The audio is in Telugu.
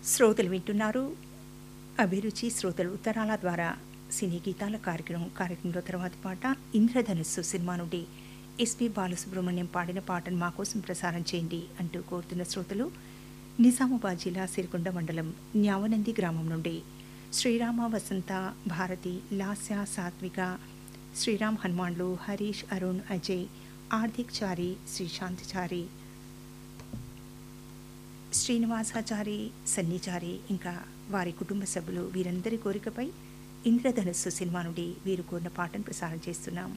శ్రోతలు వింటున్నారు అభిరుచి శ్రోతలు ఉత్తరాల ద్వారా సినీ గీతాల కార్యక్రమం కార్యక్రమంలో తర్వాతి పాట ఇంద్రధనుస్సు సినిమా నుండి ఎస్పి బాలసుబ్రహ్మణ్యం పాడిన పాటను మా కోసం ప్రసారం చేయండి అంటూ కోరుతున్న శ్రోతలు నిజామాబాద్ జిల్లా సిరికొండ మండలం న్యావనంది గ్రామం నుండి శ్రీరామ వసంత భారతి లాస్య సాత్విక శ్రీరామ్ హనుమాన్లు హరీష్ అరుణ్ అజయ్ ఆర్థిక్ చారి శ్రీశాంతిచారి శ్రీనివాసాచారి సన్నిచారి ఇంకా వారి కుటుంబ సభ్యులు వీరందరి కోరికపై ఇంద్రధనుస్సు సినిమా నుండి వీరు కోరిన పాటను ప్రసారం చేస్తున్నాం